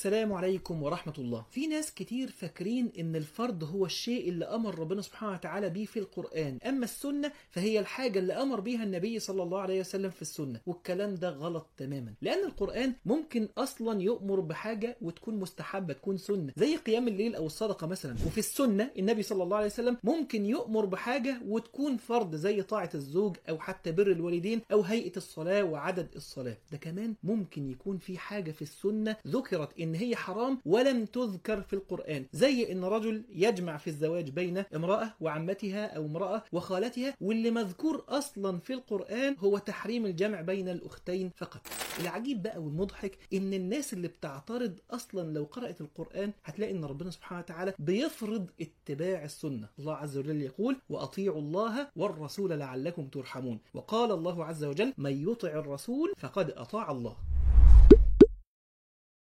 السلام عليكم ورحمة الله في ناس كتير فاكرين ان الفرض هو الشيء اللي امر ربنا سبحانه وتعالى بيه في القرآن اما السنة فهي الحاجة اللي امر بيها النبي صلى الله عليه وسلم في السنة والكلام ده غلط تماما لان القرآن ممكن اصلا يؤمر بحاجة وتكون مستحبة تكون سنة زي قيام الليل او الصدقة مثلا وفي السنة النبي صلى الله عليه وسلم ممكن يؤمر بحاجة وتكون فرض زي طاعة الزوج او حتى بر الوالدين او هيئة الصلاة وعدد الصلاة ده كمان ممكن يكون في حاجة في السنة ذكرت ان هي حرام ولم تذكر في القرآن زي ان رجل يجمع في الزواج بين امرأة وعمتها او امرأة وخالتها واللي مذكور اصلا في القرآن هو تحريم الجمع بين الاختين فقط العجيب بقى والمضحك ان الناس اللي بتعترض اصلا لو قرأت القرآن هتلاقي ان ربنا سبحانه وتعالى بيفرض اتباع السنة الله عز وجل يقول واطيعوا الله والرسول لعلكم ترحمون وقال الله عز وجل من يطع الرسول فقد اطاع الله